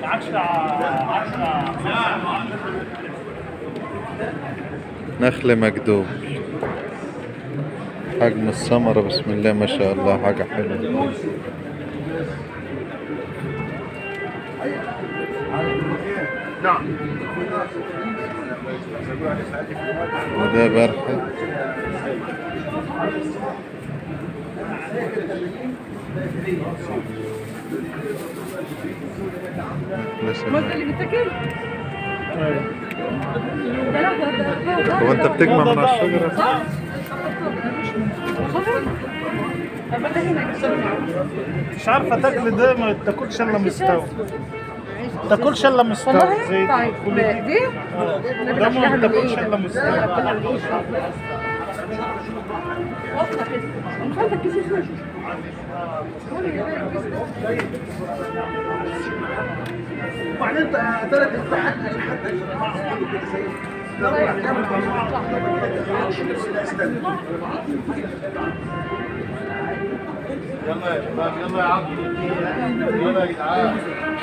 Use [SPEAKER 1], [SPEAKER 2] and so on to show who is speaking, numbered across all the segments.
[SPEAKER 1] نخل مجدوب حجم الثمرة بسم الله ما شاء الله حاجة حلوة
[SPEAKER 2] نعم
[SPEAKER 1] وده برحة
[SPEAKER 3] ما انت اللي بتاكل؟ ده لا ده ده- ده
[SPEAKER 1] هو انت بتجمع من على الشجرة
[SPEAKER 3] صح؟ خبر؟ طب ده هنا
[SPEAKER 2] مش عارفه تاكل ده ما تاكلش الا مستوي تاكلش الا مستوي
[SPEAKER 3] والله
[SPEAKER 2] زي
[SPEAKER 3] طيب
[SPEAKER 2] كل
[SPEAKER 3] دي
[SPEAKER 2] دي ده ما تاكلش الا مستوي
[SPEAKER 4] وبعدين ثلاث ساعات حتى
[SPEAKER 2] يلا يا شباب يلا يا عبد يلا يا جدعان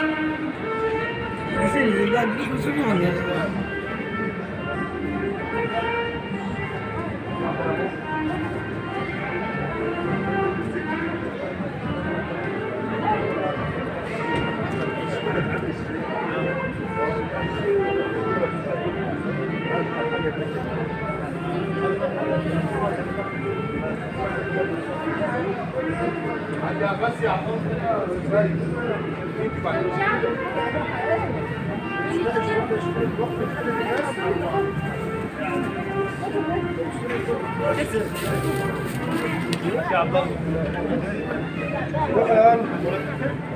[SPEAKER 2] بس يا عبد يا عبد الله